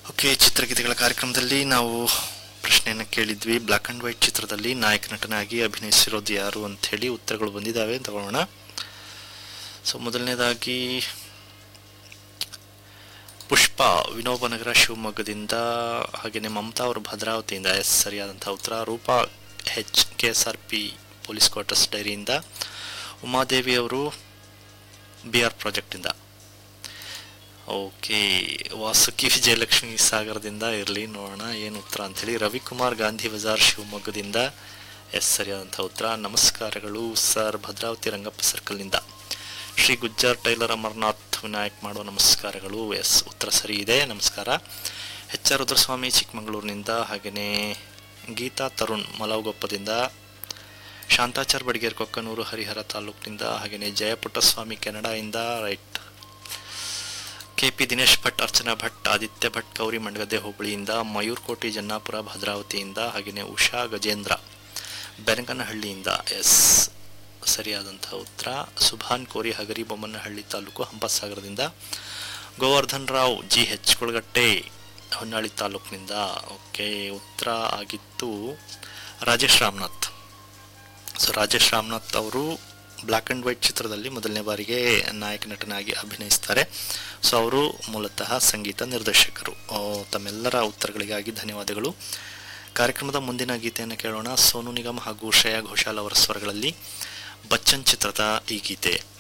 okay ಚಿತ್ರಗೀತೆಗಳ ಕಾರ್ಯಕ್ರಮದಲ್ಲಿ ನಾವು ಪ್ರಶ್ನೆಯನ್ನು ಕೇಳಿದ್ವಿ ಬ್ಲ್ಯಾಕ್ ಆ್ಯಂಡ್ ವೈಟ್ ಚಿತ್ರದಲ್ಲಿ ನಾಯಕ ನಟನಾಗಿ ಅಭಿನಯಿಸಿರೋದು ಯಾರು ಅಂತ ಹೇಳಿ ಉತ್ತರಗಳು ಬಂದಿದ್ದಾವೆ ತಗೊಳ್ಳೋಣ ಸೊ ಮೊದಲನೇದಾಗಿ ಪುಷ್ಪ ವಿನೋಬನಗರ ಶಿವಮೊಗ್ಗದಿಂದ ಹಾಗೆಯೇ ಮಮತಾ ಅವರು ಭದ್ರಾವತಿಯಿಂದ ಎಸ್ ಸರಿಯಾದಂಥ ಉತ್ತರ Roopa H K S R P police quarters ಡೈರಿಯಿಂದ ಉಮಾದೇವಿ ಅವರು ಬಿ ಆರ್ ಪ್ರಾಜೆಕ್ಟಿಂದ ಓಕೆ ವಾಸುಕಿ ವಿಜಯಲಕ್ಷ್ಮಿ ಸಾಗರದಿಂದ ಇರಲಿ ನೋಡೋಣ ಏನು ಉತ್ತರ ಅಂಥೇಳಿ ರವಿಕುಮಾರ್ ಗಾಂಧಿ ಬಜಾರ್ ಶಿವಮೊಗ್ಗದಿಂದ ಎಸ್ ಸರಿಯಾದಂಥ ಉತ್ತರ ನಮಸ್ಕಾರಗಳು ಸರ್ ಭದ್ರಾವತಿ ರಂಗಪ್ಪ ಸರ್ಕಲ್ನಿಂದ ಶ್ರೀ ಗುಜ್ಜಾರ್ ಟೈಲರ್ ಅಮರ್ನಾಥ್ ವಿನಾಯಕ್ ಮಾಡುವ ನಮಸ್ಕಾರಗಳು ಎಸ್ ಉತ್ತರ ಸರಿ ಇದೆ ನಮಸ್ಕಾರ ಎಚ್ ಆರ್ ರುದ್ರಸ್ವಾಮಿ ಚಿಕ್ಕಮಗಳೂರಿನಿಂದ ಹಾಗೆಯೇ ಗೀತಾ ತರುಣ್ ಮಲವಗೊಪ್ಪದಿಂದ ಶಾಂತಾಚಾರ್ ಬಡಿಗೇರ್ ಕೊಕ್ಕನೂರು ಹರಿಹರ ತಾಲೂಕಿನಿಂದ ಹಾಗೆಯೇ ಜಯಪುಟ್ಟಸ್ವಾಮಿ ಕೆನಡಾಯಿಂದ right K P Dinesh Bhat Archana Bhat Aditya Bhat Gauri Mandagadde ಹೋಬಳಿಯಿಂದ ಮಯೂರ್ಕೋಟಿ ಜನ್ನಾಪುರ ಭದ್ರಾವತಿಯಿಂದ ಹಾಗೆಯೇ ಉಷಾ ಗಜೇಂದ್ರ ಬೆನಕನಹಳ್ಳಿಯಿಂದ ಎಸ್ ಸರಿಯಾದಂಥ ಉತ್ತರ ಸುಭಾನ್ ಕೋರಿ ಹಗರಿ ಬೊಮ್ಮನಹಳ್ಳಿ ತಾಲೂಕು ಹಂಪಸಾಗರದಿಂದ ಗೋವರ್ಧನ್ ರಾವ್ ಜಿ ಹೆಚ್ ಕುಳಗಟ್ಟೆ ಹೊನ್ನಾಳಿ ತಾಲೂಕಿನಿಂದ ಓಕೆ ಉತ್ತರ ಆಗಿತ್ತು ರಾಜೇಶ್ ರಾಮನಾಥ್ ಸೊ ರಾಜೇಶ್ ರಾಮನಾಥ್ ಅವರು ಬ್ಲ್ಯಾಕ್ ಆ್ಯಂಡ್ ವೈಟ್ ಚಿತ್ರದಲ್ಲಿ ಮೊದಲನೇ ಬಾರಿಗೆ ನಾಯಕ ನಟನಾಗಿ ಅಭಿನಯಿಸ್ತಾರೆ ಸೊ ಅವರು ಮೂಲತಃ ಸಂಗೀತ ನಿರ್ದೇಶಕರು ಆ, ತಮ್ಮೆಲ್ಲರ ಉತ್ತರಗಳಿಗಾಗಿ ಧನ್ಯವಾದಗಳು ಕಾರ್ಯಕ್ರಮದ ಮುಂದಿನ ಗೀತೆಯನ್ನು ಕೇಳೋಣ ಸೋನು ನಿಗಮ್ ಹಾಗೂ ಶ್ರೇಯಾ ಘೋಷಾಲ್ ಅವರ ಸ್ವರಗಳಲ್ಲಿ ಬಚ್ಚನ್ ಚಿತ್ರದ ಈ ಗೀತೆ